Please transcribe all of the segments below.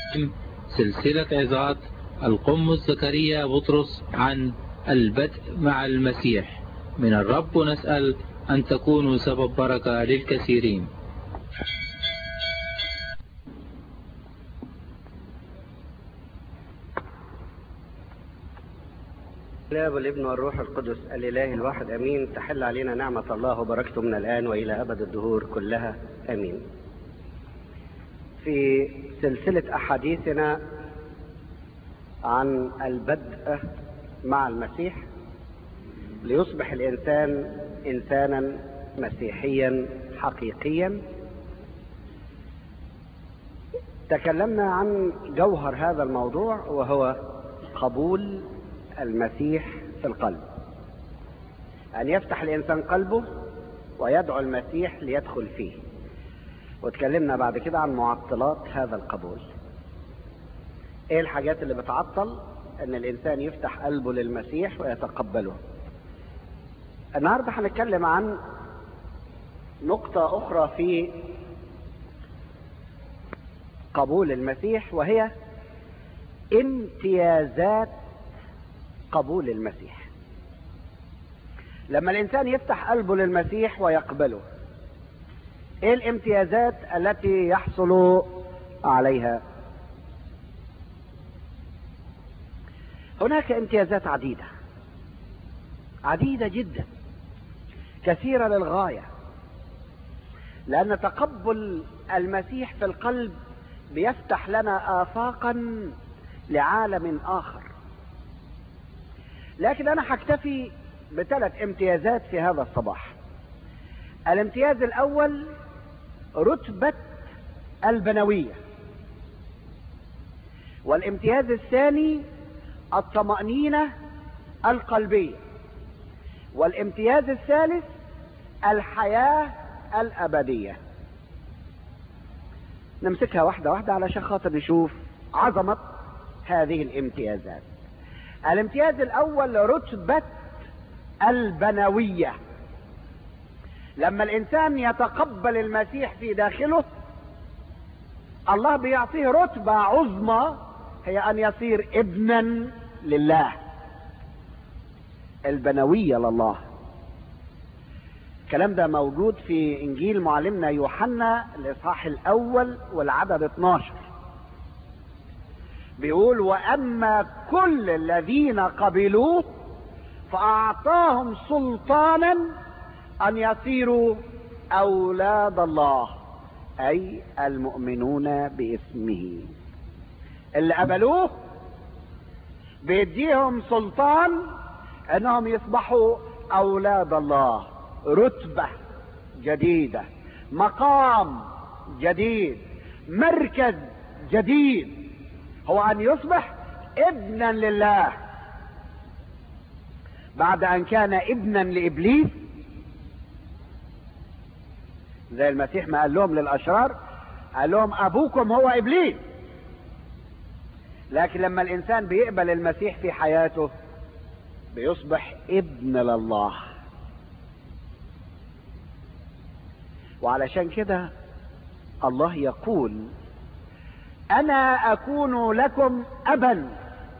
سلسلة عظات القمص زكريا بطرس عن البدء مع المسيح من الرب نسأل أن تكونوا سبب بركة للكثيرين الاب والابن والروح القدس الاله الواحد امين تحل علينا نعمه الله وبركته من الان والى ابد الدهور كلها امين في سلسله احاديثنا عن البدء مع المسيح ليصبح الانسان انسانا مسيحيا حقيقيا تكلمنا عن جوهر هذا الموضوع وهو قبول المسيح في القلب أن يفتح الإنسان قلبه ويدعو المسيح ليدخل فيه وتكلمنا بعد كده عن معطلات هذا القبول ايه الحاجات اللي بتعطل ان الانسان يفتح قلبه للمسيح ويتقبله النهارده هنتكلم عن نقطة أخرى في قبول المسيح وهي امتيازات قبول المسيح لما الانسان يفتح قلبه للمسيح ويقبله ايه الامتيازات التي يحصل عليها هناك امتيازات عديده عديده جدا كثيره للغايه لان تقبل المسيح في القلب بيفتح لنا افاقا لعالم اخر لكن انا هكتفي بثلاث امتيازات في هذا الصباح الامتياز الاول رتبة البنوية والامتياز الثاني الطمأنينة القلبية والامتياز الثالث الحياة الأبدية نمسكها واحدة واحدة علشان خاطر نشوف عظمة هذه الامتيازات الامتياز الاول رتبة البنوية لما الانسان يتقبل المسيح في داخله الله بيعطيه رتبة عظمى هي ان يصير ابنا لله البنوية لله الكلام ده موجود في انجيل معلمنا يوحنا الاصحاح الاول والعدد 12 بيقول واما كل الذين قبلوه فاعطاهم سلطانا ان يصيروا اولاد الله اي المؤمنون باسمه اللي قبلوه بيديهم سلطان انهم يصبحوا اولاد الله رتبه جديده مقام جديد مركز جديد هو ان يصبح ابنا لله بعد ان كان ابنا لابليس زي المسيح ما قال لهم للاشرار قال لهم ابوكم هو ابليس لكن لما الانسان بيقبل المسيح في حياته بيصبح ابن لله وعلشان كده الله يقول انا اكون لكم ابا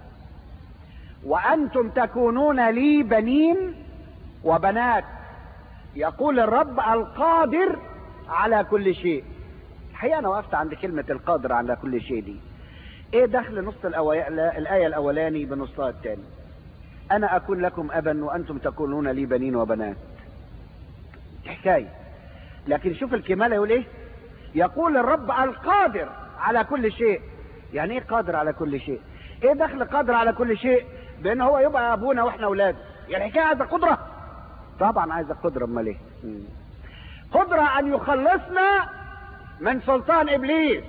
وانتم تكونون لي بنين وبنات يقول الرب القادر على كل شيء الحقيقه انا وقفت عند كلمه القادر على كل شيء دي ايه دخل نص الأوي... الايه الاولاني بنصها الثاني انا اكون لكم ابا وانتم تكونون لي بنين وبنات حكايه لكن شوف الكمالة يقول ايه يقول الرب القادر على كل شيء يعني ايه قادر على كل شيء ايه دخل قادر على كل شيء بان هو يبقى ابونا واحنا اولاده يعني الحكايه عايزه قدره طبعا عايزه قدره امال ايه قدره ان يخلصنا من سلطان ابليس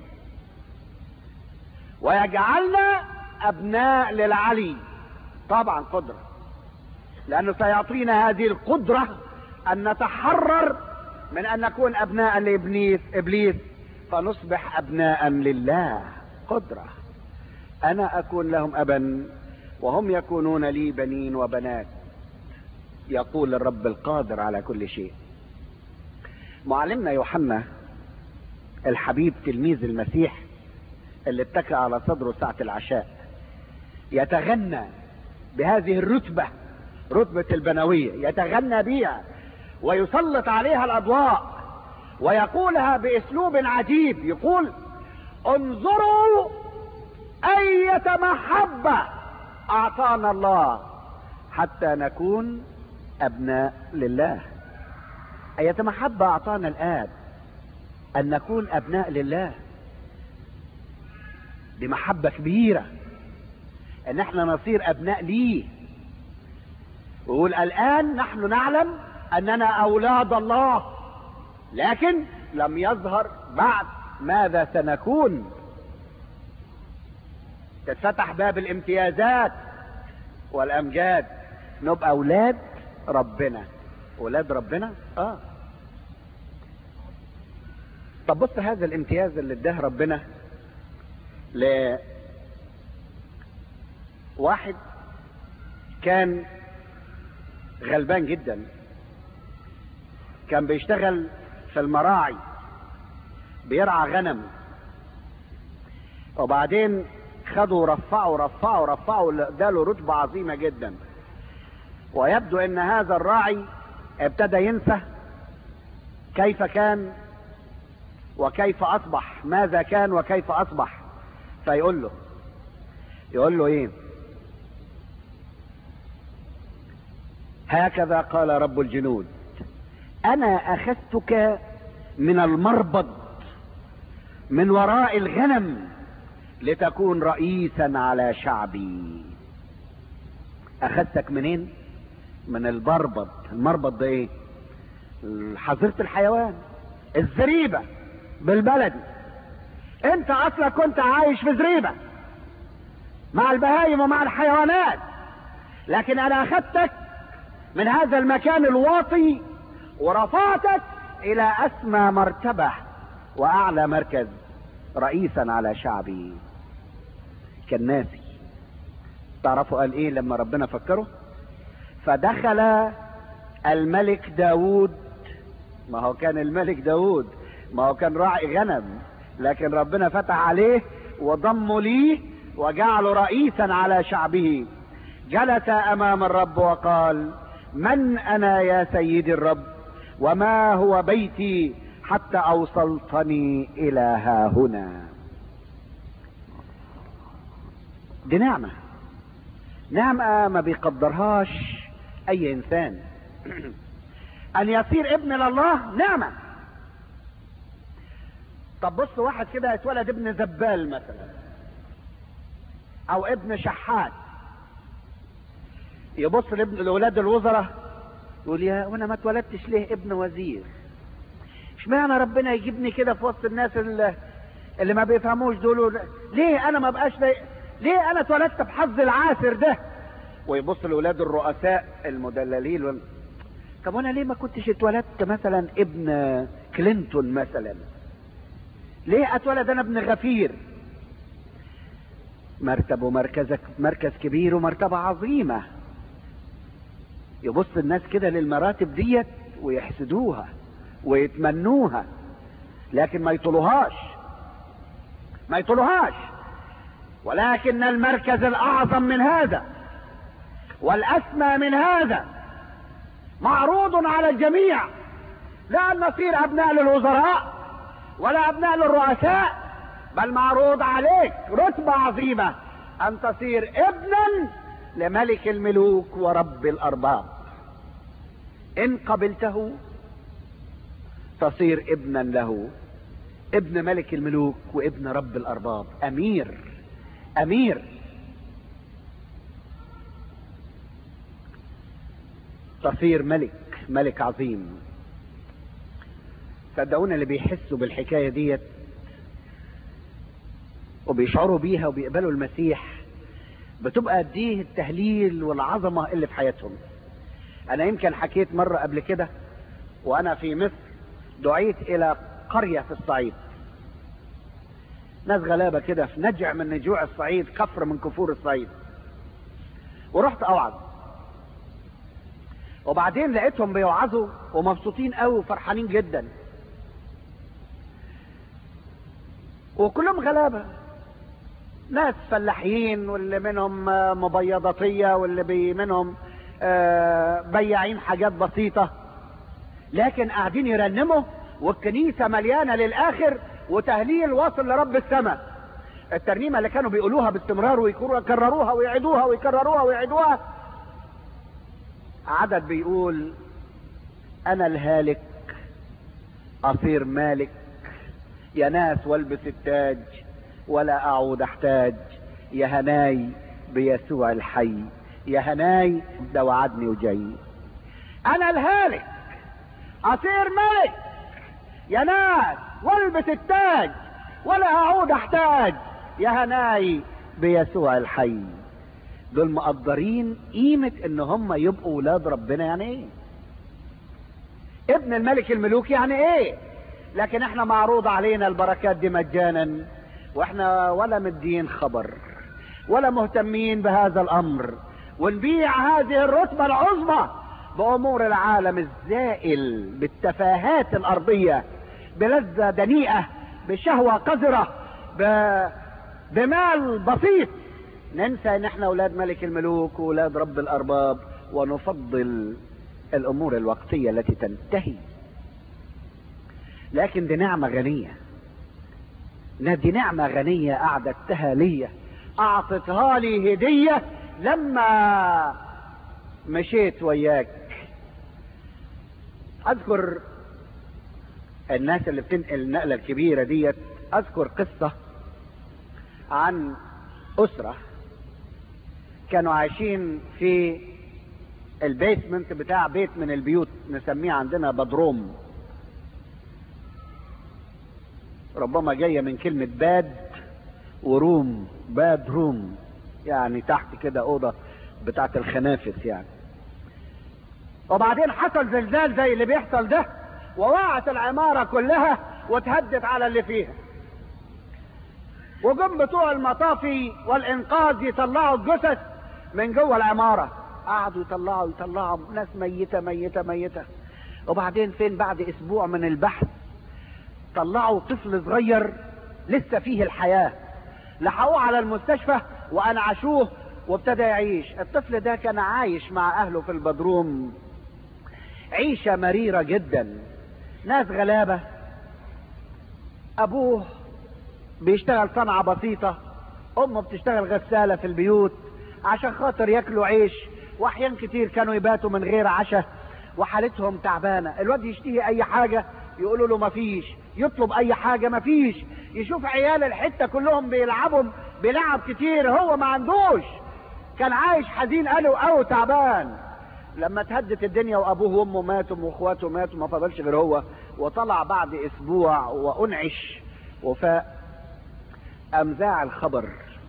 ويجعلنا ابناء للعلي طبعا قدره لانه سيعطينا هذه القدره ان نتحرر من ان نكون ابناء لابليس ابليس فنصبح ابناء لله قدره انا اكون لهم ابا وهم يكونون لي بنين وبنات يقول الرب القادر على كل شيء معلمنا يوحنا الحبيب تلميذ المسيح اللي اتكى على صدره ساعة العشاء يتغنى بهذه الرتبة رتبة البنوية يتغنى بها ويسلط عليها الأضواء ويقولها بأسلوب عجيب يقول انظروا أية محبة أعطانا الله حتى نكون أبناء لله أية محبة أعطانا الآب أن نكون أبناء لله دي محبة كبيرة أن احنا نصير أبناء ليه ويقول الآن نحن نعلم أننا أولاد الله لكن لم يظهر بعد ماذا سنكون تتفتح باب الامتيازات والأمجاد نبقى أولاد ربنا أولاد ربنا آه طب بص هذا الامتياز اللي اداه ربنا ل واحد كان غلبان جدا كان بيشتغل في المراعي بيرعى غنم وبعدين خدوا رفعوا رفعوا رفعوا اداله رتبة عظيمة جدا ويبدو ان هذا الراعي ابتدى ينسى كيف كان وكيف اصبح ماذا كان وكيف اصبح فيقول له يقول له ايه هكذا قال رب الجنود انا اخذتك من المربض من وراء الغنم لتكون رئيسا على شعبي اخذتك منين من البربض المربض ده ايه حظيرة الحيوان الزريبة بالبلدي انت اصلا كنت عايش في زريبة مع البهايم ومع الحيوانات لكن انا اخذتك من هذا المكان الواطي ورفعتك الى اسمى مرتبة واعلى مركز رئيسا على شعبي كان ناسي تعرفوا قال ايه لما ربنا فكره فدخل الملك داود ما هو كان الملك داود ما هو كان راعي غنم لكن ربنا فتح عليه وضمه ليه وجعله رئيسا على شعبه جلس امام الرب وقال من انا يا سيدي الرب وما هو بيتي حتى اوصلتني الى ها هنا دي نعمة نعمة ما بيقدرهاش اي انسان ان يصير ابن لله نعمة طب بص واحد كده اتولد ابن زبال مثلا او ابن شحات يبص لابن لاولاد الوزراء يقول يا وانا ما اتولدتش ليه ابن وزير اشمعنى ربنا يجيبني كده في وسط الناس اللي, اللي ما بيفهموش دول ليه انا ما بقاش ليه, ليه انا اتولدت بحظ العاسر ده ويبص لاولاد الرؤساء المدللين وال... طب وانا ليه ما كنتش اتولدت مثلا ابن كلينتون مثلا ليه اتولد انا ابن غفير مرتب ومركزك مركز كبير ومرتبة عظيمة يبص الناس كده للمراتب ديت ويحسدوها ويتمنوها لكن ما يطلوهاش ما يطلوهاش ولكن المركز الاعظم من هذا والاسمى من هذا معروض على الجميع لا ان نصير ابناء للوزراء ولا ابناء للرؤساء بل معروض عليك رتبة عظيمة ان تصير ابنا لملك الملوك ورب الارباب ان قبلته تصير ابنا له ابن ملك الملوك وابن رب الارباب امير امير تصير ملك ملك عظيم صدقونا اللي بيحسوا بالحكايه ديت وبيشعروا بيها وبيقبلوا المسيح بتبقى قد التهليل والعظمه اللي في حياتهم انا يمكن حكيت مره قبل كده وانا في مصر دعيت الى قريه في الصعيد ناس غلابه كده في نجع من نجوع الصعيد كفر من كفور الصعيد ورحت اوعظ وبعدين لقيتهم بيوعظوا ومبسوطين قوي وفرحانين جدا وكلهم غلابه ناس فلاحين واللي منهم مبيضاتية واللي بي منهم بياعين حاجات بسيطة لكن قاعدين يرنموا والكنيسة مليانة للآخر وتهليل واصل لرب السماء الترنيمة اللي كانوا بيقولوها باستمرار ويكرروها ويعيدوها ويكرروها ويعيدوها عدد بيقول انا الهالك اصير مالك يا ناس والبس التاج ولا اعود احتاج يا هناي بيسوع الحي يا هناي ده وعدني وجاي انا الهالك اصير ملك يا ناس والبس التاج ولا اعود احتاج يا هناي بيسوع الحي دول مقدرين قيمة ان هم يبقوا ولاد ربنا يعني ايه ابن الملك الملوك يعني ايه لكن احنا معروض علينا البركات دي مجانا واحنا ولا مدين خبر ولا مهتمين بهذا الامر ونبيع هذه الرتبة العظمى بامور العالم الزائل بالتفاهات الارضية بلذة دنيئة بشهوة قذرة ب... بمال بسيط ننسى ان احنا اولاد ملك الملوك واولاد رب الارباب ونفضل الامور الوقتية التي تنتهي لكن دي نعمة غنية دي نعمة غنية اعددتها لي اعطتها لي هدية لما مشيت وياك اذكر الناس اللي بتنقل النقلة الكبيرة ديت اذكر قصة عن اسرة كانوا عايشين في البيسمنت بتاع بيت من البيوت نسميه عندنا بدروم ربما جاية من كلمة باد وروم باد روم يعني تحت كده اوضة بتاعت الخنافس يعني وبعدين حصل زلزال زي اللي بيحصل ده ووقعت العمارة كلها وتهدت على اللي فيها وجم بتوع المطافي والانقاذ يطلعوا الجثث من جوه العمارة قعدوا يطلعوا يطلعوا ناس ميتة ميتة ميتة وبعدين فين بعد اسبوع من البحث طلعوا طفل صغير لسه فيه الحياة لحقوه على المستشفى وانعشوه وابتدى يعيش الطفل ده كان عايش مع اهله في البدروم عيشة مريرة جدا ناس غلابة ابوه بيشتغل صنعة بسيطة امه بتشتغل غسالة في البيوت عشان خاطر ياكلوا عيش واحيان كتير كانوا يباتوا من غير عشاء وحالتهم تعبانة الواد يشتهي اي حاجة يقولوا له مفيش يطلب اي حاجة مفيش يشوف عيال الحتة كلهم بيلعبوا بلعب كتير هو ما عندوش كان عايش حزين قالوا او تعبان لما تهدت الدنيا وابوه وامه ماتوا واخواته ماتوا ما فضلش غير هو وطلع بعد اسبوع وانعش وفاء امذاع الخبر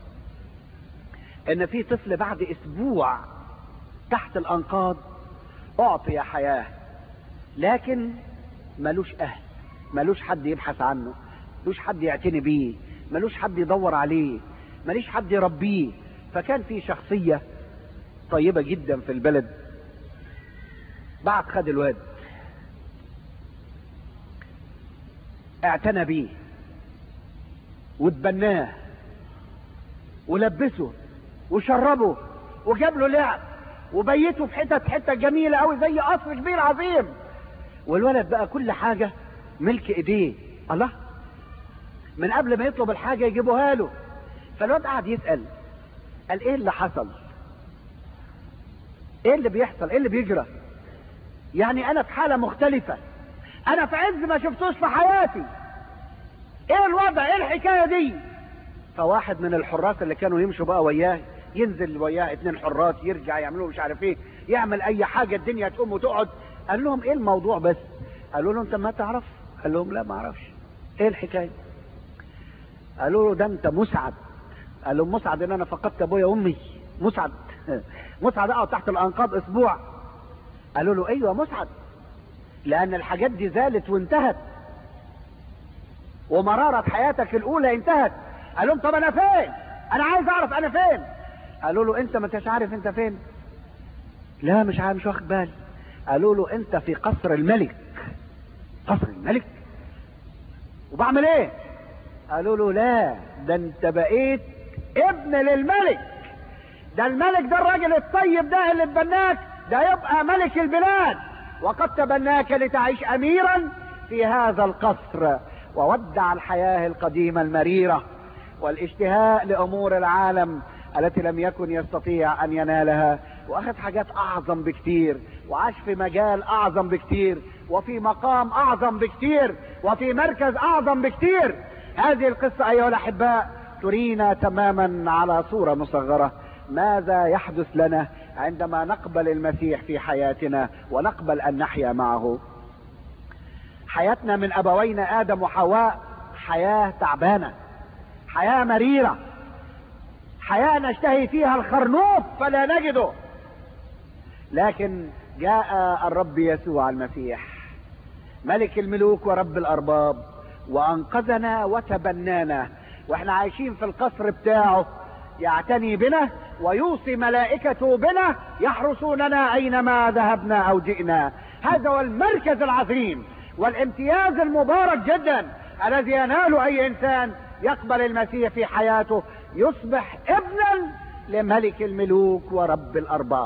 ان في طفل بعد اسبوع تحت الانقاض اعطي حياة لكن ملوش اهل ملوش حد يبحث عنه ملوش حد يعتني بيه ملوش حد يدور عليه مليش حد يربيه فكان في شخصية طيبة جدا في البلد بعد خد الواد اعتنى بيه واتبناه ولبسه وشربه وجاب له لعب وبيته في حتت حته جميله قوي زي قصر كبير عظيم والولد بقى كل حاجه ملك ايديه الله من قبل ما يطلب الحاجه يجيبوها له فالواد قعد يسال قال ايه اللي حصل ايه اللي بيحصل ايه اللي بيجرى يعني انا في حاله مختلفه انا في عز ما شفتوش في حياتي ايه الوضع ايه الحكايه دي فواحد من الحراس اللي كانوا يمشوا بقى وياه ينزل وياه اتنين حراس يرجع يعملوا مش عارف ايه يعمل اي حاجه الدنيا تقوم وتقعد قال لهم ايه الموضوع بس قالوا له انت ما تعرف قال لهم لا ما اعرفش ايه الحكايه قالوا له ده انت مسعد قال لهم مسعد ان انا فقدت ابويا وامي مسعد مسعد اقعد تحت الانقاض اسبوع قالوا له ايوه مسعد لان الحاجات دي زالت وانتهت ومرارة حياتك الاولى انتهت قال لهم طب انا فين انا عايز اعرف انا فين قالوا له انت ما انتش عارف انت فين لا مش عارف مش واخد بالي قالوا له انت في قصر الملك قصر الملك وبعمل ايه قالوا له لا ده انت بقيت ابن للملك ده الملك ده الراجل الطيب ده اللي اتبناك ده يبقى ملك البلاد وقد تبناك لتعيش اميرا في هذا القصر وودع الحياة القديمة المريرة والاشتهاء لامور العالم التي لم يكن يستطيع ان ينالها واخذ حاجات اعظم بكتير وعاش في مجال اعظم بكتير وفي مقام اعظم بكتير وفي مركز اعظم بكتير هذه القصة ايها الاحباء ترينا تماما على صورة مصغرة ماذا يحدث لنا عندما نقبل المسيح في حياتنا ونقبل ان نحيا معه حياتنا من ابوينا ادم وحواء حياة تعبانة حياة مريرة حياة نشتهي فيها الخرنوف فلا نجده لكن جاء الرب يسوع المسيح ملك الملوك ورب الارباب وانقذنا وتبنانا واحنا عايشين في القصر بتاعه يعتني بنا ويوصي ملائكته بنا يحرسوننا اينما ذهبنا او جئنا هذا هو المركز العظيم والامتياز المبارك جدا الذي يناله اي انسان يقبل المسيح في حياته يصبح ابنا لملك الملوك ورب الارباب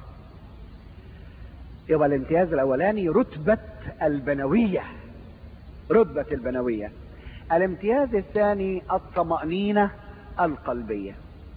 يبقى الامتياز الاولاني رتبة البنوية رتبة البنوية الامتياز الثاني الطمأنينة القلبية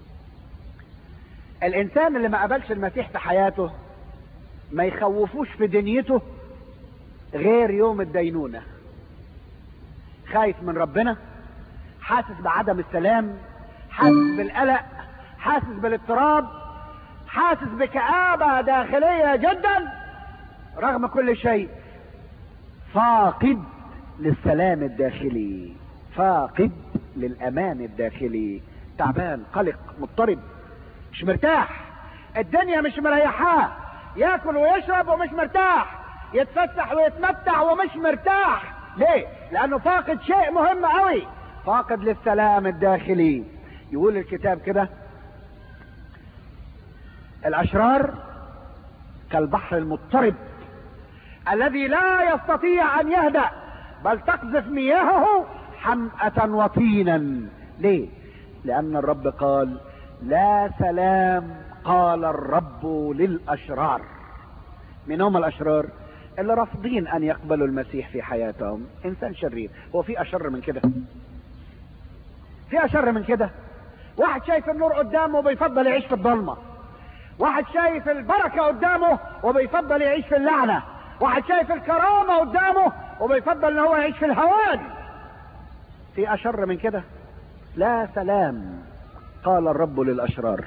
الانسان اللي ما قبلش المسيح في حياته ما يخوفوش في دنيته غير يوم الدينونة خايف من ربنا حاسس بعدم السلام حاسس بالقلق حاسس بالاضطراب حاسس بكآبة داخلية جدا رغم كل شيء فاقد للسلام الداخلي فاقد للامان الداخلي تعبان قلق مضطرب مش مرتاح الدنيا مش مريحاه ياكل ويشرب ومش مرتاح يتفسح ويتمتع ومش مرتاح ليه لانه فاقد شيء مهم قوي فاقد للسلام الداخلي يقول الكتاب كده الاشرار كالبحر المضطرب الذي لا يستطيع ان يهدأ بل تقذف مياهه حمأة وطينا ليه لان الرب قال لا سلام قال الرب للاشرار من هم الاشرار اللي رافضين ان يقبلوا المسيح في حياتهم انسان شرير هو في اشر من كده في اشر من كده واحد شايف النور قدامه وبيفضل يعيش في الضلمه واحد شايف البركه قدامه وبيفضل يعيش في اللعنه واحد شايف الكرامه قدامه وبيفضل ان هو يعيش في الهوان في اشر من كده لا سلام قال الرب للاشرار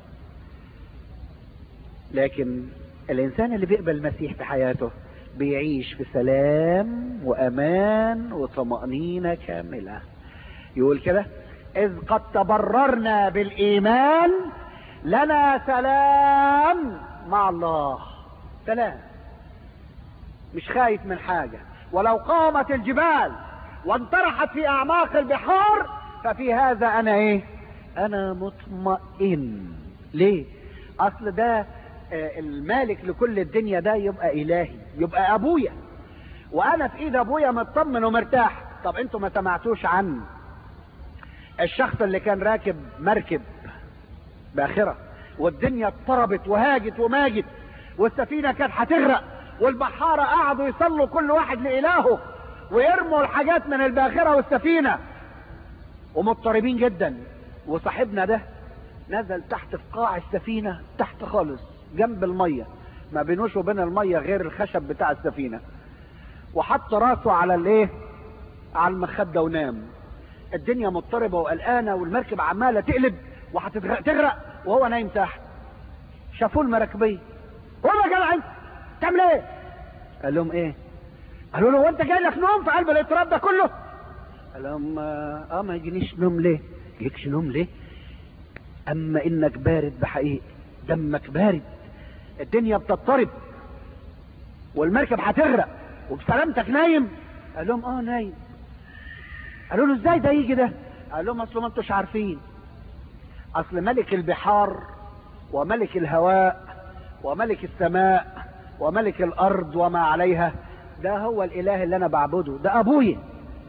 لكن الانسان اللي بيقبل المسيح في حياته بيعيش في سلام وامان وطمأنينة كاملة يقول كده اذ قد تبررنا بالايمان لنا سلام مع الله سلام مش خايف من حاجة ولو قامت الجبال وانطرحت في اعماق البحار ففي هذا انا ايه انا مطمئن ليه اصل ده المالك لكل الدنيا ده يبقى الهي يبقى ابويا وانا في ايد ابويا مطمن ومرتاح طب انتوا ما سمعتوش عن الشخص اللي كان راكب مركب باخرة والدنيا اضطربت وهاجت وماجت والسفينة كانت هتغرق والبحارة قعدوا يصلوا كل واحد لإلهه ويرموا الحاجات من الباخرة والسفينة ومضطربين جدا وصاحبنا ده نزل تحت في قاع السفينة تحت خالص جنب المية ما بينوش وبين المية غير الخشب بتاع السفينة وحط راسه على الايه على المخدة ونام الدنيا مضطربة وقلقانة والمركب عمالة تقلب وهتغرق وهو نايم تحت شافوه المراكبية هو يا جدع انت تعمل ايه قال لهم ايه قالوا له وانت جاي لك نوم في قلب الاضطراب ده كله قال لهم اه ما يجينيش نوم ليه يجيكش نوم ليه اما انك بارد بحقيقة دمك بارد الدنيا بتضطرب والمركب هتغرق وبسلامتك نايم قال لهم اه نايم قالوا له ازاي ده يجي ده قال لهم اصل ما انتوش عارفين اصل ملك البحار وملك الهواء وملك السماء وملك الارض وما عليها ده هو الاله اللي انا بعبده ده ابويا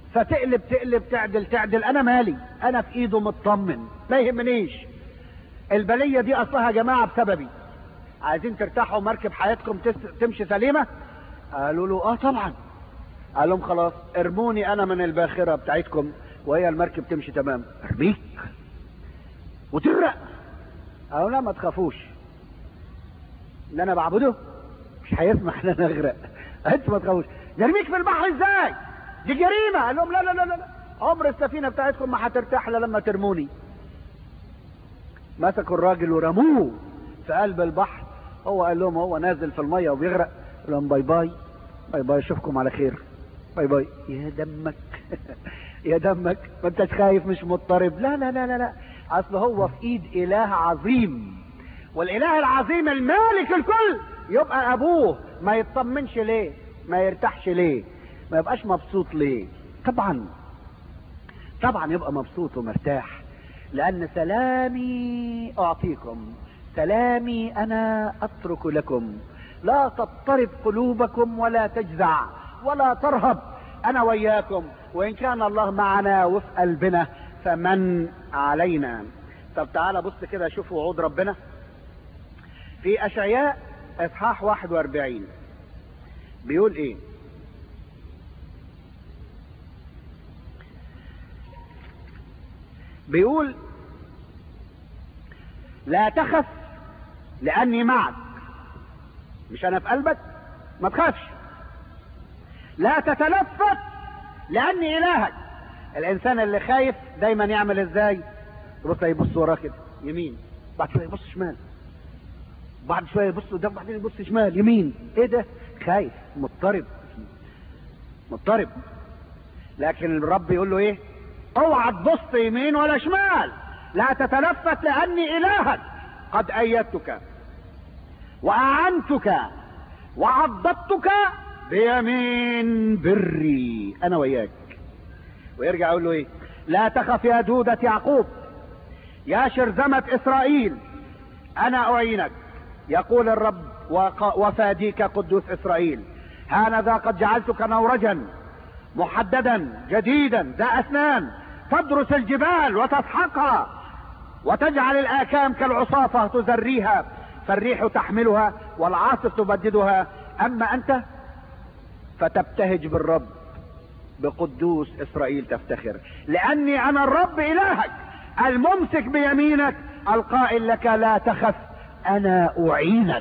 فتقلب تقلب تعدل تعدل انا مالي انا في ايده مطمن ما يهمنيش البلية دي اصلها يا جماعة بسببي عايزين ترتاحوا مركب حياتكم تس- تمشي سليمة قالوا له اه طبعا قال لهم خلاص ارموني انا من الباخرة بتاعتكم وهي المركب تمشي تمام ارميك وتغرق قالوا لا ما تخافوش اللي انا بعبده مش هيسمح ان انا اغرق انتوا ما تخافوش نرميك في البحر ازاي دي جريمة قال لهم لا لا لا لا لا. عمر السفينة بتاعتكم ما هترتاح الا لما ترموني مسكوا الراجل ورموه في قلب البحر هو قال لهم هو نازل في المية وبيغرق قال لهم باي باي باي باي اشوفكم على خير باي باي يا دمك يا دمك ما انتش خايف مش مضطرب لا لا لا لا لا اصل هو في ايد اله عظيم والاله العظيم المالك الكل يبقى ابوه ما يطمنش ليه ما يرتاحش ليه ما يبقاش مبسوط ليه طبعا طبعا يبقى مبسوط ومرتاح لان سلامي اعطيكم سلامي انا اترك لكم لا تضطرب قلوبكم ولا تجزع ولا ترهب انا وياكم وان كان الله معنا وفي قلبنا فمن علينا طب تعالى بص كده شوف وعود ربنا في اشعياء اصحاح 41 بيقول ايه بيقول لا تخف لاني معك مش انا في قلبك ما تخافش لا تتلفت لاني الهك الانسان اللي خايف دايما يعمل ازاي يبص يبص وراه كده يمين بعد شويه يبص شمال بعد شويه يبص قدام بعدين يبص شمال يمين ايه ده خايف مضطرب مضطرب لكن الرب يقول له ايه اوعى تبص يمين ولا شمال لا تتلفت لاني الهك قد ايدتك واعنتك وعضدتك بيمين بري انا وياك ويرجع يقول له ايه لا تخف يا دودة يعقوب يا شرذمة اسرائيل انا اعينك يقول الرب وق- وفاديك قدوس اسرائيل هانذا قد جعلتك نورجا محددا جديدا ذا اسنان تدرس الجبال وتسحقها وتجعل الاكام كالعصافة تزريها فالريح تحملها والعاصف تبددها اما انت فتبتهج بالرب بقدوس اسرائيل تفتخر لاني انا الرب الهك الممسك بيمينك القائل لك لا تخف انا اعينك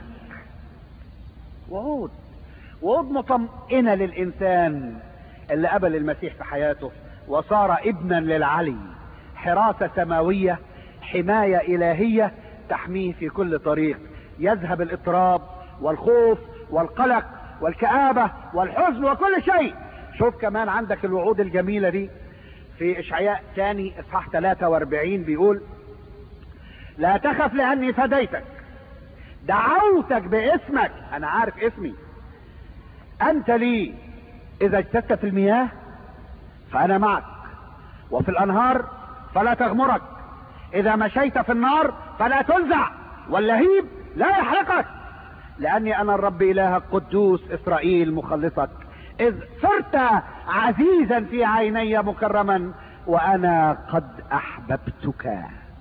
وعود وعود مطمئنه للانسان اللي قبل المسيح في حياته وصار ابنا للعلي حراسه سماويه حمايه الهيه تحميه في كل طريق يذهب الاضطراب والخوف والقلق والكآبة والحزن وكل شيء شوف كمان عندك الوعود الجميلة دي في اشعياء ثاني اصحاح 43 بيقول لا تخف لاني فديتك دعوتك باسمك انا عارف اسمي انت لي اذا اجتزت في المياه فانا معك وفي الانهار فلا تغمرك اذا مشيت في النار فلا تنزع واللهيب لا يحرقك لاني انا الرب الهك قدوس اسرائيل مخلصك اذ صرت عزيزا في عيني مكرما وانا قد احببتك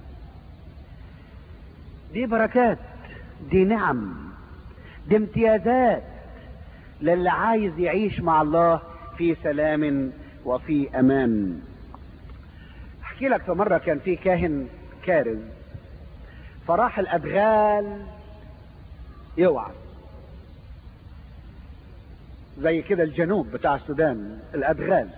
دي بركات دي نعم دي امتيازات للي عايز يعيش مع الله في سلام وفي امان احكي لك في مرة كان في كاهن كارز فراح الادغال يوعى زي كده الجنوب بتاع السودان الادغال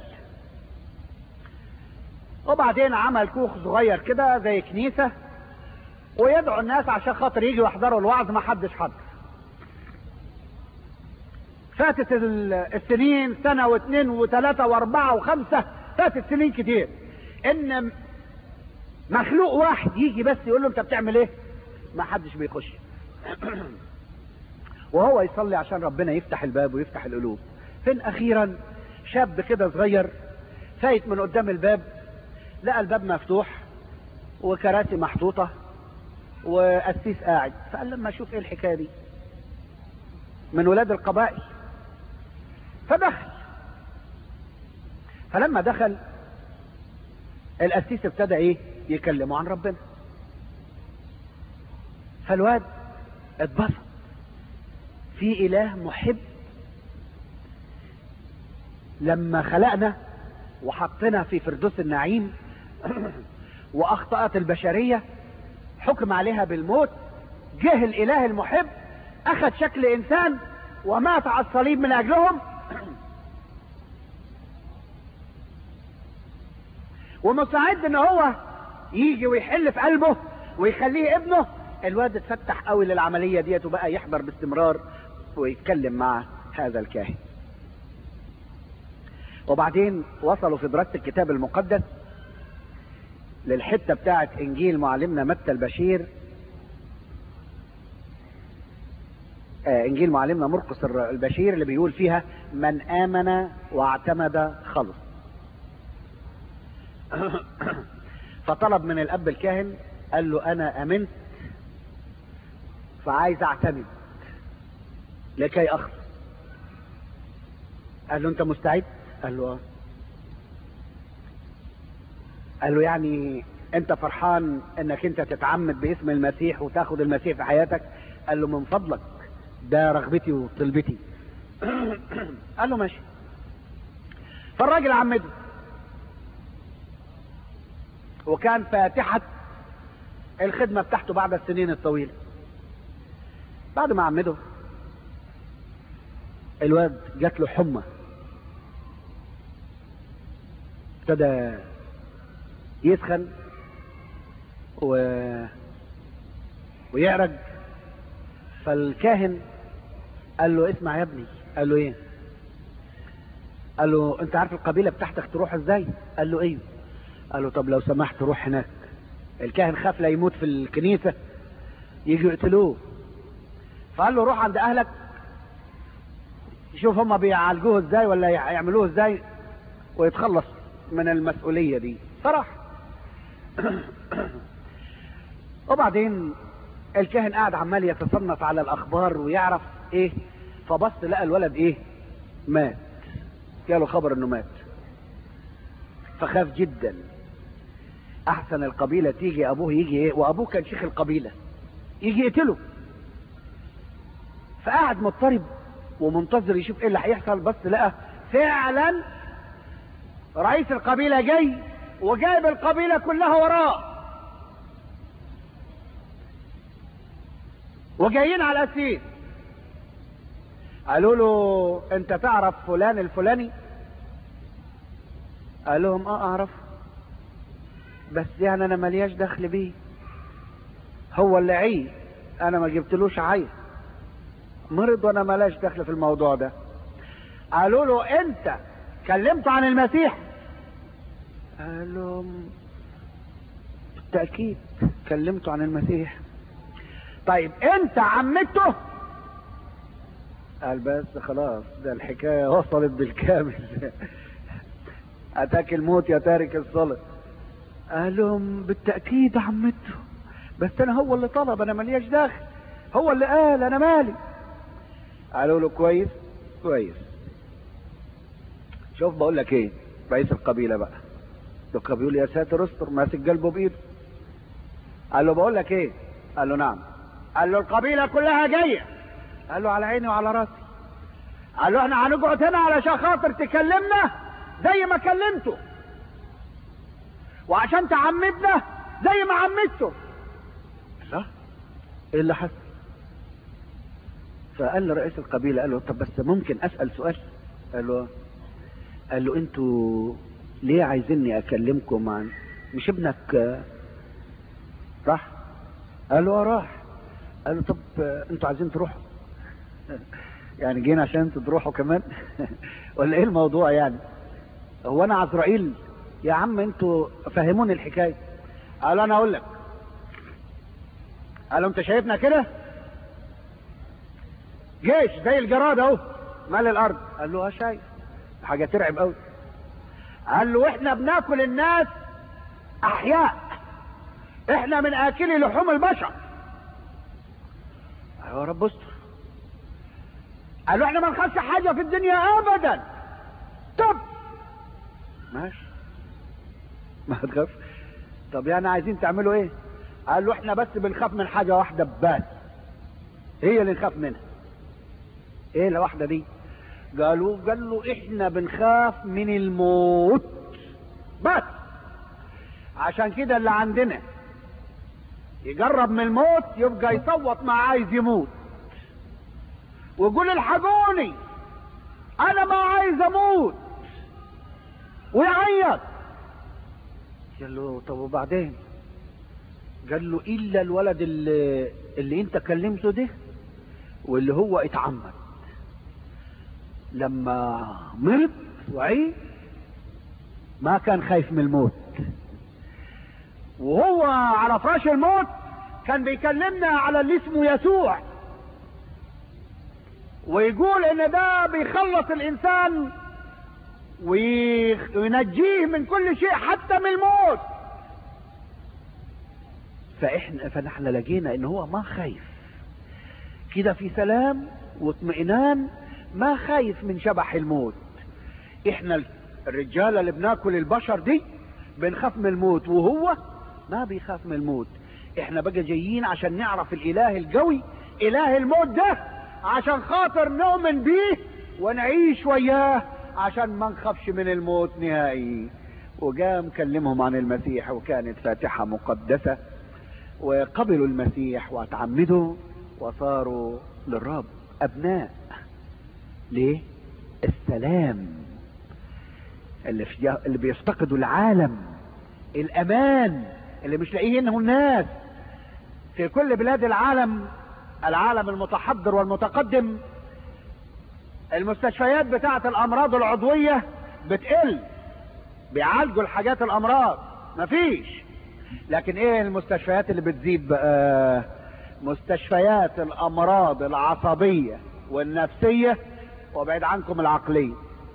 وبعدين عمل كوخ صغير كده زي كنيسة ويدعو الناس عشان خاطر يجوا يحضروا الوعظ ما حدش حضر فاتت ال- السنين سنة واثنين وثلاثة واربعة وخمسة فاتت سنين كتير ان مخلوق واحد يجي بس يقول له انت بتعمل ايه ما حدش بيخش وهو يصلي عشان ربنا يفتح الباب ويفتح القلوب فين اخيرا شاب كده صغير فايت من قدام الباب لقى الباب مفتوح وكراسي محطوطة وقسيس قاعد فقال لما اشوف ايه الحكاية دي من ولاد القبائل فدخل فلما دخل القسيس ابتدى ايه يكلمه عن ربنا فالواد اتبسط في اله محب لما خلقنا وحطنا في فردوس النعيم واخطأت البشرية حكم عليها بالموت جه الاله المحب اخذ شكل انسان ومات على الصليب من اجلهم ومستعد ان هو يجي ويحل في قلبه ويخليه ابنه الواد اتفتح قوي للعملية ديت وبقى يحضر باستمرار ويتكلم مع هذا الكاهن وبعدين وصلوا في دراسة الكتاب المقدس للحتة بتاعت انجيل معلمنا متى البشير آه انجيل معلمنا مرقس البشير اللي بيقول فيها من امن واعتمد خلص فطلب من الاب الكاهن قال له انا امنت فعايز اعتمد لكي اخلص قال له انت مستعد قال له اه قال له يعني انت فرحان انك انت تتعمد باسم المسيح وتاخد المسيح في حياتك قال له من فضلك ده رغبتي وطلبتي قال له ماشي فالراجل عمده وكان فاتحة الخدمة بتاعته بعد السنين الطويلة بعد ما عمده الواد جات له حمى ابتدى يسخن و... ويعرج فالكاهن قال له اسمع يا ابني قال له ايه قال له انت عارف القبيلة بتاعتك تروح ازاي قال له ايوه قال له طب لو سمحت روح هناك الكاهن خاف لا يموت في الكنيسة يجوا يقتلوه فقال له روح عند اهلك شوف هم بيعالجوه ازاي ولا يعملوه ازاي ويتخلص من المسؤولية دي فراح وبعدين الكاهن قاعد عمال يتصنف على الاخبار ويعرف ايه فبص لقى الولد ايه مات جاله خبر انه مات فخاف جدا احسن القبيلة تيجي ابوه يجي ايه وابوه كان شيخ القبيلة يجي يقتله فقعد مضطرب ومنتظر يشوف ايه اللي هيحصل بس لقى فعلا رئيس القبيلة جاي وجايب القبيلة كلها وراه وجايين على الاسير قالوا له انت تعرف فلان الفلاني قال لهم اه اعرف بس يعني انا ملياش دخل بيه هو اللي عي انا ما جبتلوش عي مرض وانا ملاش دخل في الموضوع ده قالوا له انت كلمته عن المسيح قال لهم بالتأكيد كلمته عن المسيح طيب انت عمته قال بس خلاص ده الحكاية وصلت بالكامل اتاك الموت يا تارك الصلاة قال لهم بالتأكيد عمته بس انا هو اللي طلب انا ملياش داخل هو اللي قال انا مالي قالوا له كويس كويس شوف بقول لك ايه رئيس القبيلة بقى دكا بيقول يا ساتر استر ماسك قلبه بايده قال له بقول لك ايه قال له نعم قال له القبيلة كلها جاية قال له على عيني وعلى راسي قال له احنا هنقعد هنا علشان خاطر تكلمنا زي ما كلمته وعشان تعمدنا زي ما عمدته لا ايه اللي حصل فقال له رئيس القبيلة قال له طب بس ممكن اسأل سؤال قال له قال له انتوا ليه عايزيني اكلمكم عن مش ابنك راح قال له اه راح قال له طب انتوا عايزين تروحوا يعني جينا عشان انتوا تروحوا كمان ولا ايه الموضوع يعني هو انا عزرائيل يا عم انتوا فهموني الحكايه قال انا اقول لك قال له انت شايفنا كده جيش زي الجراد اهو مال الارض قال له اه شايف حاجه ترعب قوي قال له احنا بناكل الناس احياء احنا من اكلي لحوم البشر قال يا رب استر قال له احنا ما نخافش حاجه في الدنيا ابدا طب ماشي ما تخاف طب يعني عايزين تعملوا ايه قال له احنا بس بنخاف من حاجة واحدة بس هي اللي نخاف منها ايه الواحدة دي قالوا قال له احنا بنخاف من الموت بس عشان كده اللي عندنا يجرب من الموت يبقى يصوت مع عايز يموت ويقول الحقوني انا ما عايز اموت ويعيط قال له طب وبعدين قال له الا الولد اللي, اللي انت كلمته ده واللي هو اتعمد لما مرض وعي ما كان خايف من الموت وهو على فراش الموت كان بيكلمنا على اللي اسمه يسوع ويقول ان ده بيخلص الانسان وينجيه من كل شيء حتى من الموت فاحنا فنحن لقينا ان هو ما خايف كده في سلام واطمئنان ما خايف من شبح الموت احنا الرجالة اللي بناكل البشر دي بنخاف من الموت وهو ما بيخاف من الموت احنا بقى جايين عشان نعرف الاله القوي اله الموت ده عشان خاطر نؤمن بيه ونعيش وياه عشان ما نخافش من الموت نهائي وقام كلمهم عن المسيح وكانت فاتحة مقدسة وقبلوا المسيح واتعمدوا وصاروا للرب ابناء ليه السلام اللي, في اللي بيفتقدوا العالم الامان اللي مش لاقيينه الناس في كل بلاد العالم العالم المتحضر والمتقدم المستشفيات بتاعت الامراض العضوية بتقل بيعالجوا الحاجات الامراض مفيش لكن ايه المستشفيات اللي بتزيد بقى مستشفيات الامراض العصبية والنفسية وبعيد عنكم العقلية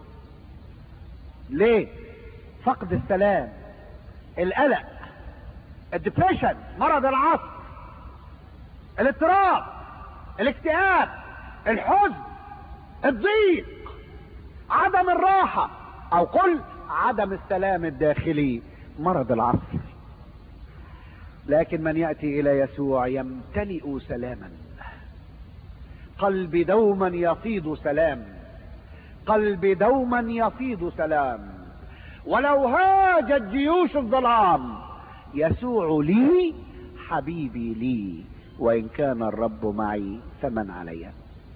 ليه فقد السلام القلق الدبريشن مرض العصر الاضطراب الاكتئاب الحزن الضيق عدم الراحة او قل عدم السلام الداخلي مرض العصر لكن من يأتي الى يسوع يمتلئ سلاما قلبي دوما يفيض سلام قلبي دوما يفيض سلام ولو هاجت جيوش الظلام يسوع لي حبيبي لي وان كان الرب معي فمن علي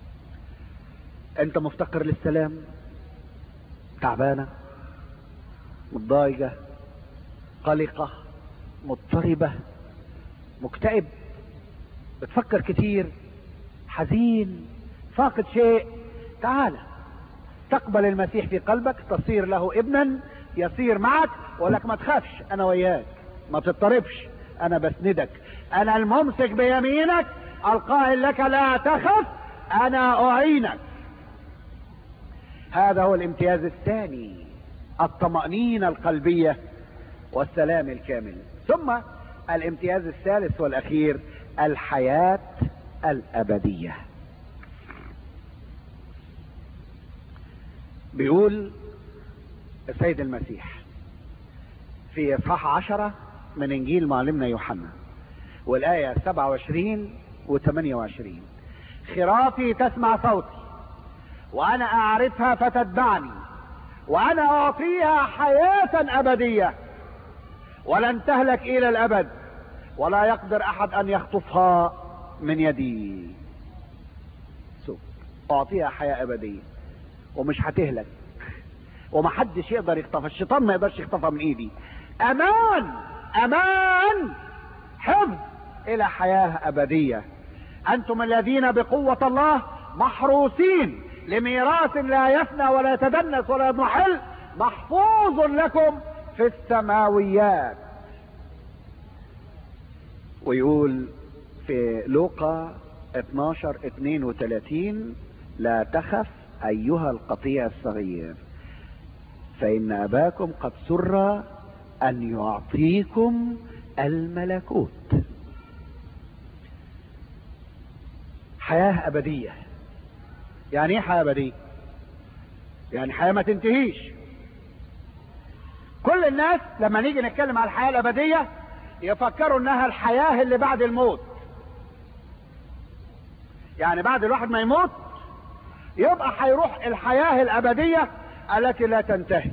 انت مفتقر للسلام تعبانه متضايقه قلقه مضطربه مكتئب بتفكر كتير حزين فاقد شيء تعال تقبل المسيح في قلبك تصير له ابنا يصير معك ولك ما تخافش انا وياك ما تضطربش انا بسندك انا الممسك بيمينك القائل لك لا تخف انا اعينك هذا هو الامتياز الثاني الطمأنينة القلبية والسلام الكامل ثم الامتياز الثالث والاخير الحياة الابدية بيقول السيد المسيح في اصحاح عشرة من انجيل معلمنا يوحنا والاية 27 و 28 خرافي تسمع صوتي وانا اعرفها فتتبعني وانا اعطيها حياة ابدية ولن تهلك الى الابد ولا يقدر احد ان يخطفها من يدي سوء اعطيها حياة ابدية ومش هتهلك ومحدش يقدر يخطفها الشيطان ما يقدرش يخطفها من ايدي امان امان حفظ الى حياة ابدية انتم الذين بقوة الله محروسين لميراث لا يفنى ولا يتدنس ولا يضمحل محفوظ لكم في السماويات ويقول في لوقا 12 32 لا تخف ايها القطيع الصغير فان اباكم قد سر ان يعطيكم الملكوت حياة ابدية يعني ايه حياة ابدية يعني حياة ما تنتهيش كل الناس لما نيجي نتكلم على الحياة الأبدية يفكروا انها الحياة اللي بعد الموت يعني بعد الواحد ما يموت يبقى هيروح الحياة الأبدية التي لا تنتهي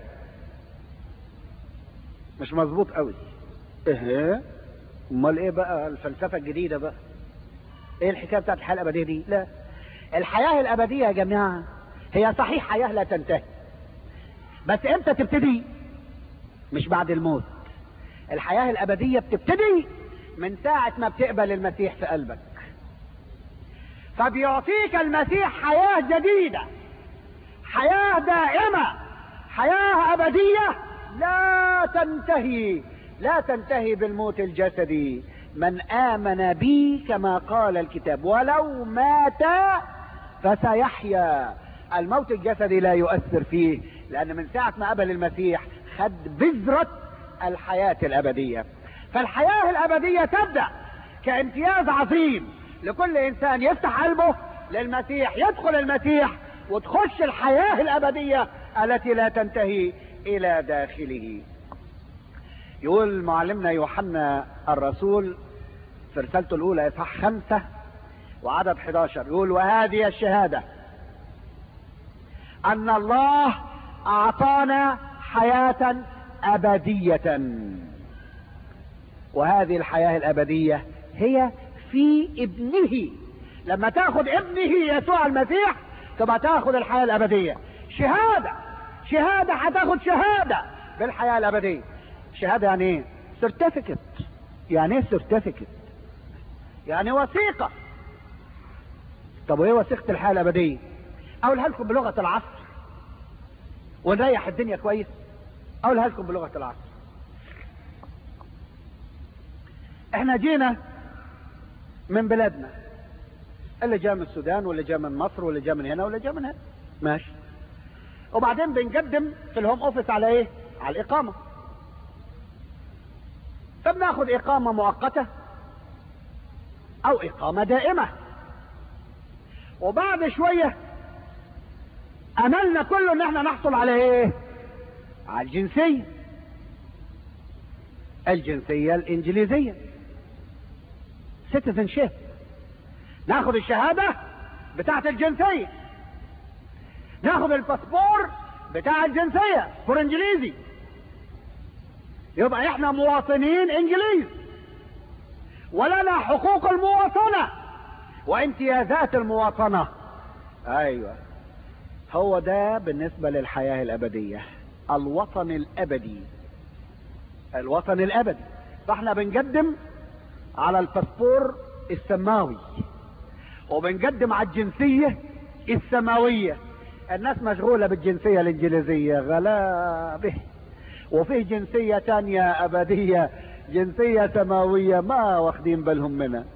مش مظبوط قوي ايه امال ايه بقى الفلسفة الجديدة بقى ايه الحكاية بتاعت الحياة الأبدية دي لا الحياة الأبدية يا جماعة هي صحيح حياة لا تنتهي بس امتى تبتدي مش بعد الموت الحياة الأبدية بتبتدي من ساعة ما بتقبل المسيح في قلبك فبيعطيك المسيح حياة جديدة حياة دائمة حياة أبدية لا تنتهي لا تنتهي بالموت الجسدي من آمن بي كما قال الكتاب ولو مات فسيحيا الموت الجسدي لا يؤثر فيه لأن من ساعة ما قبل المسيح خد بذرة الحياة الأبدية فالحياة الأبدية تبدأ كامتياز عظيم لكل إنسان يفتح قلبه للمسيح يدخل المسيح وتخش الحياة الأبدية التي لا تنتهي إلى داخله يقول معلمنا يوحنا الرسول في رسالته الأولى إصحاح خمسة وعدد 11 يقول وهذه الشهادة أن الله أعطانا حياة أبدية وهذه الحياة الأبدية هي في ابنه لما تاخد ابنه يسوع المسيح تبقى تاخد الحياة الأبدية شهادة شهادة هتاخد شهادة بالحياة الأبدية شهادة يعني ايه سيرتيفيكت يعني ايه سيرتيفيكت يعني وثيقة طب وايه وثيقة الحياة الأبدية اقولها لكم بلغة العصر ونريح الدنيا كويس اقولها لكم بلغة العصر احنا جينا من بلادنا اللي جاء من السودان واللي جاء من مصر واللي جاء من هنا واللي جاء من هنا ماشي وبعدين بنقدم في الهوم اوفيس على ايه على الاقامة فبناخد اقامة مؤقتة او اقامة دائمة وبعد شوية املنا كله ان احنا نحصل على ايه على الجنسية الجنسية الانجليزية citizenship ناخد الشهادة بتاعت الجنسية ناخد الباسبور بتاع الجنسية باسبور انجليزي يبقى احنا مواطنين انجليز ولنا حقوق المواطنة وامتيازات المواطنة ايوه هو ده بالنسبة للحياة الابدية الوطن الابدي الوطن الابدي فاحنا بنقدم على الباسبور السماوي وبنقدم على الجنسية السماوية الناس مشغولة بالجنسية الانجليزية غلابه وفيه جنسية تانية ابدية جنسية سماوية ما واخدين بالهم منها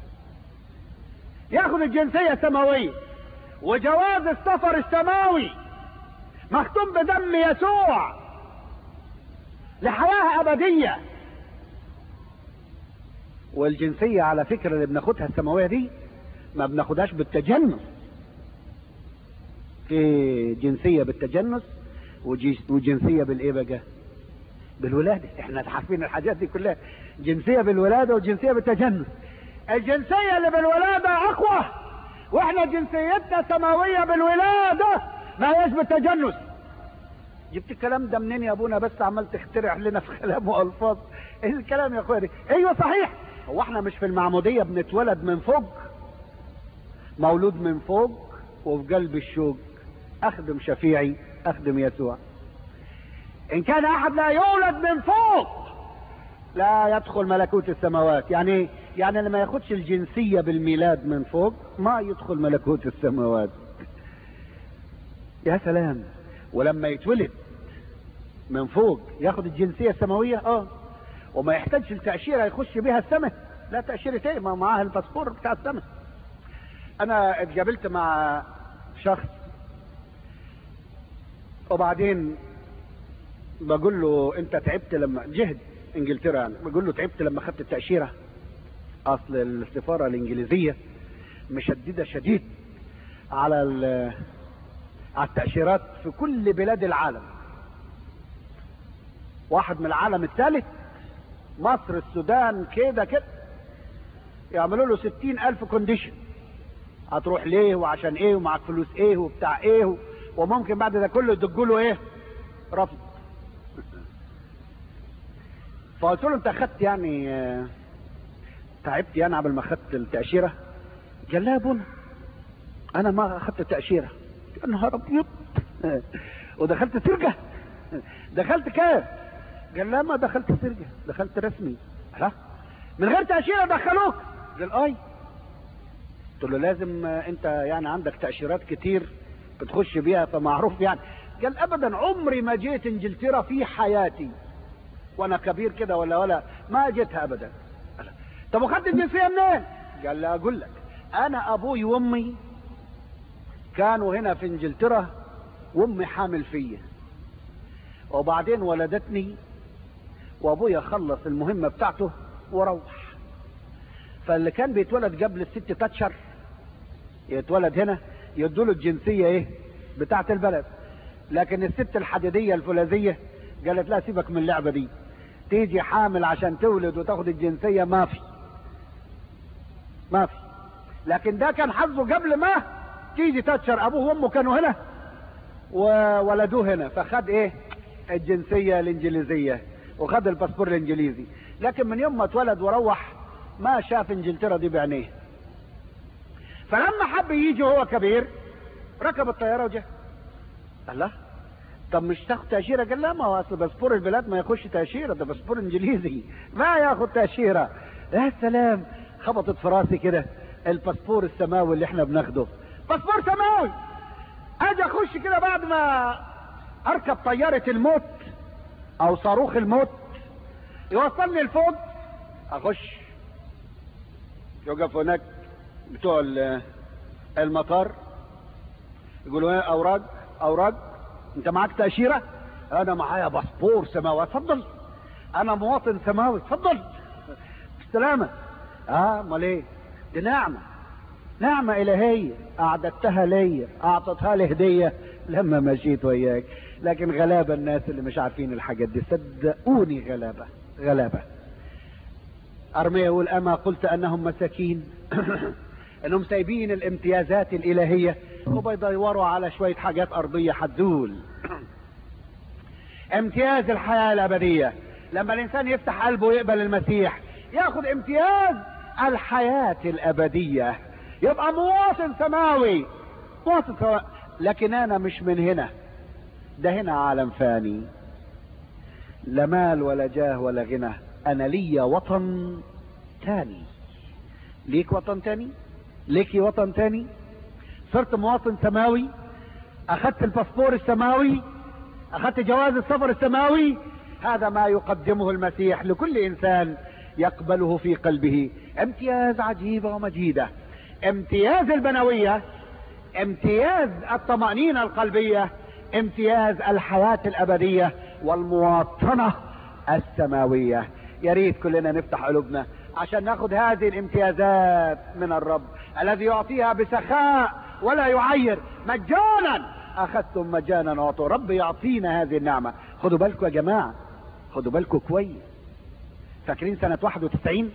ياخذ الجنسية السماوية وجواز السفر السماوي مختوم بدم يسوع لحياة ابدية والجنسية على فكرة اللي بناخدها السماوية دي ما بناخدهاش بالتجنس في جنسية بالتجنس وجنسية بالايه بقى بالولادة احنا عارفين الحاجات دي كلها جنسية بالولادة وجنسية بالتجنس الجنسية اللي بالولادة اقوى واحنا جنسيتنا سماوية بالولادة ما هيش بالتجنس جبت الكلام ده منين يا ابونا بس عمال تخترع لنا في كلام والفاظ ايه الكلام يا اخويا ايوه صحيح هو احنا مش في المعمودية بنتولد من فوق مولود من فوق وفي قلب الشوق اخدم شفيعي اخدم يسوع ان كان احد لا يولد من فوق لا يدخل ملكوت السماوات يعني يعني اللي ما ياخدش الجنسية بالميلاد من فوق ما يدخل ملكوت السماوات يا سلام ولما يتولد من فوق ياخد الجنسية السماوية اه وما يحتاجش التأشيرة يخش بيها السماء لا تأشيرة ايه ما معاه الباسبور بتاع السماء انا اتقابلت مع شخص وبعدين بقول له انت تعبت لما جهد انجلترا يعني بقول له تعبت لما خدت التأشيرة اصل السفارة الانجليزية مشددة شديد على على التأشيرات في كل بلاد العالم واحد من العالم الثالث مصر السودان كده كده يعملوا له ستين الف كونديشن هتروح ليه وعشان ايه ومعك فلوس ايه وبتاع ايه وممكن بعد ده كله يدقوا له ايه رفض فقلت له انت اخدت يعني آه، تعبت يعني قبل ما اخدت التاشيره قال لا يا بونا انا ما اخدت التاشيره يا نهار ابيض ودخلت سرقه دخلت كام قال لا ما دخلت سرقه دخلت رسمي لا من غير تاشيره دخلوك قال اي قلت له لازم آه، انت يعني عندك تاشيرات كتير بتخش بيها فمعروف يعني قال ابدا عمري ما جيت انجلترا في حياتي وانا كبير كده ولا ولا ما جيتها ابدا قال طب وخدت الجنسيه منين قال لا اقول لك انا ابوي وامي كانوا هنا في انجلترا وامي حامل فيا وبعدين ولدتني وابويا خلص المهمه بتاعته وروح فاللي كان بيتولد قبل الست تاتشر يتولد هنا يدوله الجنسيه ايه بتاعت البلد لكن الست الحديديه الفولاذيه قالت لا سيبك من اللعبه دي تيجي حامل عشان تولد وتاخد الجنسيه ما في ما في لكن ده كان حظه قبل ما تيجي تاتشر ابوه وامه كانوا هنا وولدوه هنا فخد ايه الجنسيه الانجليزيه وخد الباسبور الانجليزي لكن من يوم ما اتولد وروح ما شاف انجلترا دي بعينيه فلما حب يجي هو كبير ركب الطياره وجه الله طب مش تاخد تاشيره قال لا ما هو اصل باسبور البلاد ما ياخدش تاشيره ده باسبور انجليزي ما ياخد تاشيره يا سلام خبطت في راسي كده الباسبور السماوي اللي احنا بناخده باسبور سماوي اجي اخش كده بعد ما اركب طياره الموت او صاروخ الموت يوصلني لفوق اخش يقف هناك بتوع ال- المطار يقولوا ايه اوراق اوراق انت معاك تاشيره انا معايا باسبور سماوي اتفضل انا مواطن سماوي اتفضل بالسلامه اه امال ايه دي نعمه نعمه الهيه اعددتها ليا اعطتها لي هديه لما مشيت وياك لكن غلابه الناس اللي مش عارفين الحاجات دي صدقوني غلابه غلابه ارميا يقول اما قلت انهم مساكين انهم سايبين الامتيازات الالهيه وبيدوروا على شويه حاجات ارضيه حدول امتياز الحياه الابديه لما الانسان يفتح قلبه ويقبل المسيح ياخد امتياز الحياه الابديه يبقى مواطن سماوي مواطن سماوي لكن انا مش من هنا ده هنا عالم فاني لا مال ولا جاه ولا غنى انا ليا وطن تاني ليك وطن تاني ليكي وطن تاني صرت مواطن سماوي اخذت الباسبور السماوي اخذت جواز السفر السماوي هذا ما يقدمه المسيح لكل انسان يقبله في قلبه امتياز عجيبة ومجيدة امتياز البنوية امتياز الطمأنينة القلبية امتياز الحياة الابدية والمواطنة السماوية يا ريت كلنا نفتح قلوبنا عشان ناخد هذه الامتيازات من الرب الذي يعطيها بسخاء ولا يعير مجانا اخذتم مجانا اعطوا رب يعطينا هذه النعمة خدوا بالكم يا جماعة خدوا بالكم كويس فاكرين سنة 91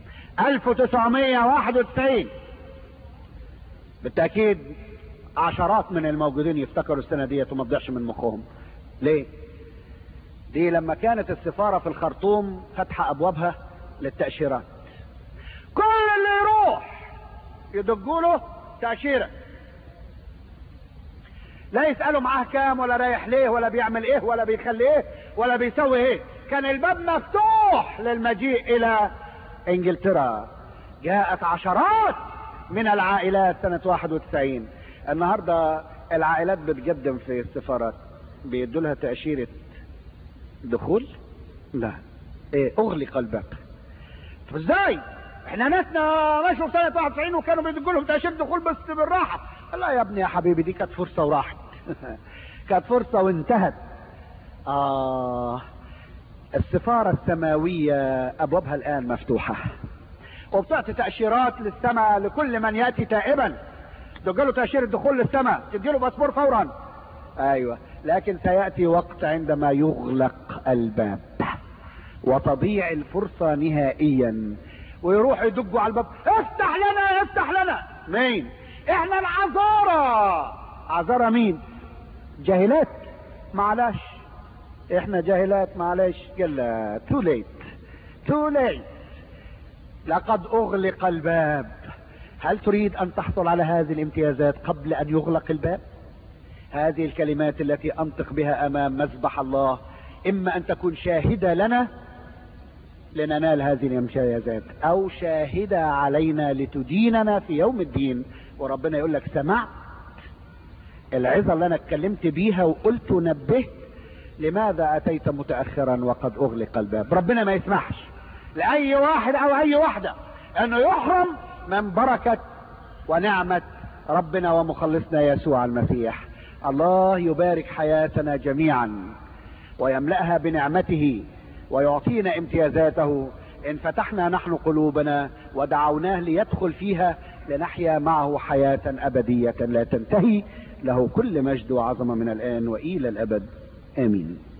1991 بالتأكيد عشرات من الموجودين يفتكروا السنة ديت وما تضيعش من مخهم ليه دي لما كانت السفارة في الخرطوم فاتحة ابوابها للتأشيرات كل اللي يروح يدقوا له تأشيرة لا يسألوا معاه كام ولا رايح ليه ولا بيعمل ايه ولا بيخلي ايه ولا بيسوي ايه كان الباب مفتوح للمجيء الى انجلترا جاءت عشرات من العائلات سنة 91 النهاردة العائلات بتقدم في السفارات بيدوا لها تأشيرة دخول لا ايه اغلق الباب طب ازاي احنا ناسنا مشوا في سنة 91 وكانوا بيدقوا لهم تأشيرة دخول بس بالراحة لا يا ابني يا حبيبي دي كانت فرصة وراحت كانت فرصة وانتهت آه السفارة السماوية أبوابها الآن مفتوحة وبتعطي تأشيرات للسماء لكل من يأتي تائبا تديله تأشيرة دخول للسماء تديله باسبور فورا أيوة لكن سيأتي وقت عندما يغلق الباب وتضيع الفرصة نهائيا ويروحوا يدقوا على الباب افتح لنا افتح لنا مين احنا العذارى عذارى مين جاهلات معلش احنا جاهلات معلش قال تو ليت تو ليت لقد اغلق الباب هل تريد ان تحصل على هذه الامتيازات قبل ان يغلق الباب هذه الكلمات التي انطق بها امام مذبح الله اما ان تكون شاهدة لنا لننال هذه الامتيازات او شاهدة علينا لتديننا في يوم الدين وربنا يقول لك سمعت العظة اللي انا اتكلمت بيها وقلت نبهت لماذا اتيت متأخرا وقد اغلق الباب ربنا ما يسمحش لاي واحد او اي واحدة انه يحرم من بركة ونعمة ربنا ومخلصنا يسوع المسيح الله يبارك حياتنا جميعا ويملأها بنعمته ويعطينا امتيازاته ان فتحنا نحن قلوبنا ودعوناه ليدخل فيها لنحيا معه حياة ابدية لا تنتهي له كل مجد وعظمة من الان والى الابد امين